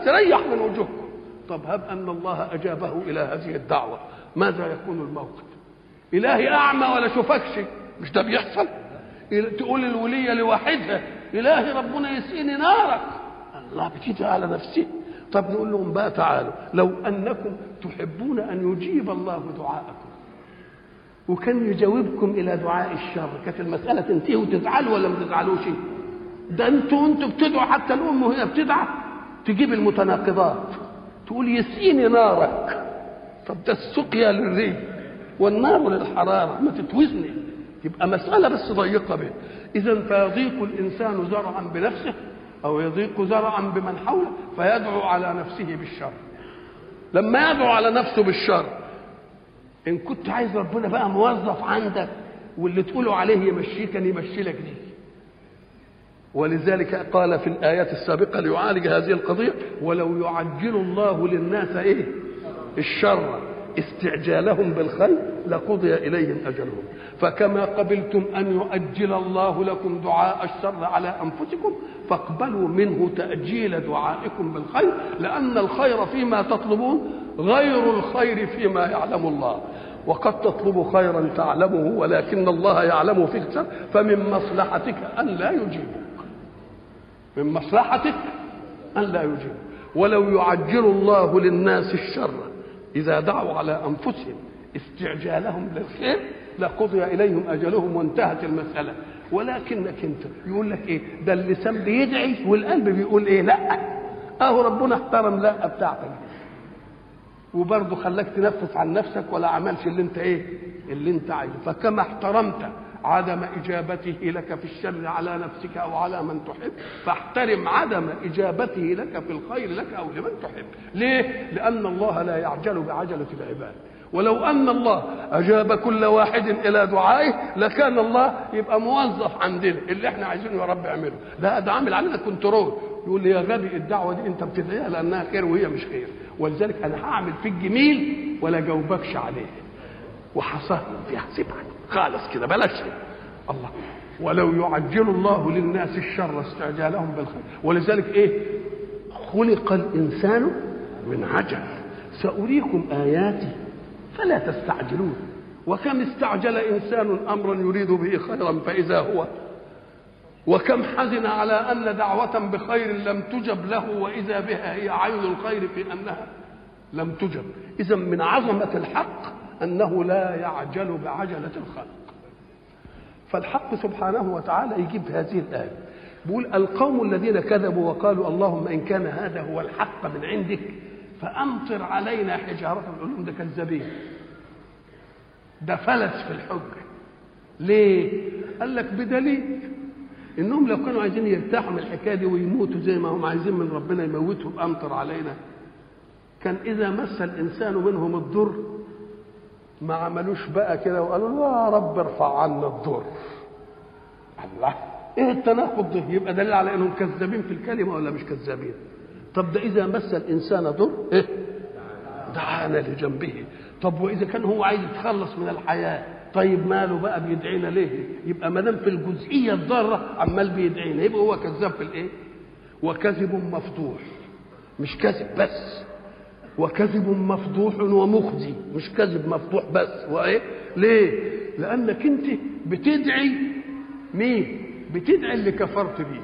تريح من وجوهكم طب هب ان الله اجابه الى هذه الدعوه ماذا يكون الموقف الهي اعمى ولا شوفكش مش ده بيحصل تقول الوليه لواحدها الهي ربنا يسقيني نارك الله بتيجي على نفسه طب نقول لهم بقى تعالوا لو انكم تحبون ان يجيب الله دعاءكم وكان يجاوبكم الى دعاء الشر كانت المساله تنتهي وتزعلوا ولا ما تزعلوش ده انتوا انتوا بتدعوا حتى الام وهي بتدعى تجيب المتناقضات تقول يسقيني نارك طب ده السقيا للريح والنار للحراره ما تتوزني يبقى مساله بس ضيقه به اذا فيضيق الانسان زرعا بنفسه او يضيق زرعا بمن حوله فيدعو على نفسه بالشر لما يدعو على نفسه بالشر ان كنت عايز ربنا بقى موظف عندك واللي تقوله عليه يمشيه كان يمشي لك دي ولذلك قال في الآيات السابقة ليعالج هذه القضية ولو يعجل الله للناس إيه الشر استعجالهم بالخير لقضي إليهم أجلهم فكما قبلتم أن يؤجل الله لكم دعاء الشر على أنفسكم فاقبلوا منه تأجيل دعائكم بالخير لأن الخير فيما تطلبون غير الخير فيما يعلم الله وقد تطلب خيرا تعلمه ولكن الله يعلم فيك الشر فمن مصلحتك أن لا يجيبك من مصلحتك أن لا يجيبك ولو يعجل الله للناس الشر إذا دعوا على أنفسهم استعجالهم للخير لقضي إليهم أجلهم وانتهت المسألة ولكنك أنت يقول لك إيه ده اللسان بيدعي والقلب بيقول إيه لا أهو ربنا احترم لا بتاعتك وبرضه خلاك تنفس عن نفسك ولا عملش اللي انت ايه اللي انت عايزه فكما احترمت عدم اجابته لك في الشر على نفسك او على من تحب فاحترم عدم اجابته لك في الخير لك او لمن تحب ليه لان الله لا يعجل بعجله العباد ولو ان الله اجاب كل واحد الى دعائه لكان الله يبقى موظف عندنا اللي احنا عايزينه يا رب اعمله لا ده عامل علينا كنترول يقول لي يا غبي الدعوه دي انت بتدعيها لانها خير وهي مش خير ولذلك انا هعمل فيك جميل ولا جاوبكش عليه وحصاهم فيها سيبها خالص كده بلاش الله ولو يعجل الله للناس الشر استعجالهم بالخير ولذلك ايه خلق الانسان من عجل ساريكم اياتي فلا تستعجلون وكم استعجل انسان امرا يريد به خيرا فاذا هو وكم حزن على ان دعوه بخير لم تجب له واذا بها هي عين الخير في انها لم تجب اذا من عظمه الحق انه لا يعجل بعجله الخلق فالحق سبحانه وتعالى يجيب هذه الايه بيقول القوم الذين كذبوا وقالوا اللهم ان كان هذا هو الحق من عندك فامطر علينا حجاره نقول لهم ده كذابين ده فلس في الحجه ليه قال لك بدليل انهم لو كانوا عايزين يرتاحوا من الحكايه دي ويموتوا زي ما هم عايزين من ربنا يموتهم امطر علينا كان اذا مس الانسان منهم الضر ما عملوش بقى كده وقالوا له يا رب ارفع عنا الضر الله ايه التناقض ده يبقى دليل على انهم كذابين في الكلمه ولا مش كذابين طب ده اذا مس الانسان ضر ايه دعانا لجنبه طب واذا كان هو عايز يتخلص من الحياه طيب ماله بقى بيدعينا ليه يبقى ما دام في الجزئيه الضاره عمال بيدعينا يبقى هو كذاب في الايه وكذب مفضوح مش كذب بس وكذب مفضوح ومخزي مش كذب مفضوح بس وايه ليه لانك انت بتدعي مين بتدعي اللي كفرت بيه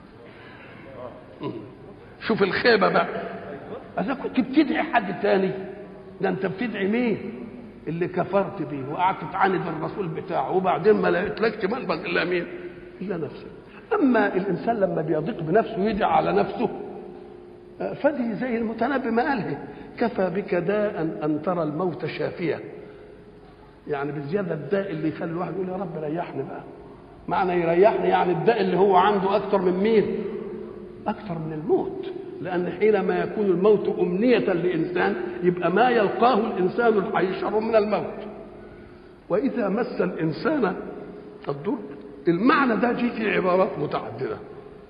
شوف الخيبه بقى اذا كنت بتدعي حد تاني ده انت بتدعي مين اللي كفرت بيه وقعدت تعاند الرسول بتاعه وبعدين ما لقيتلكش ملبس الا مين الا نفسك اما الانسان لما بيضيق بنفسه ويدعي على نفسه فدي زي المتنبي ما قاله كفى بك داء ان ترى الموت شافيا يعني بزياده الداء اللي يخلي الواحد يقول يا رب ريحني بقى معنى يريحني يعني الداء اللي هو عنده اكثر من مين اكثر من الموت لان حينما يكون الموت امنيه لانسان يبقى ما يلقاه الانسان الحي شر من الموت واذا مس الانسان الضر المعنى ده جه في عبارات متعدده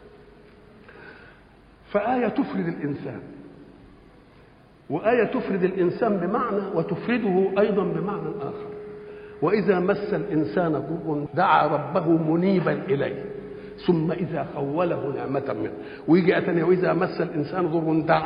فآية تفرد الإنسان وآية تفرد الإنسان بمعنى وتفرده أيضا بمعنى آخر وإذا مس الإنسان ضر دعا ربه منيبا إليه ثم إذا خوله نعمة منه ويجي أتني وإذا مس الإنسان ضر دعا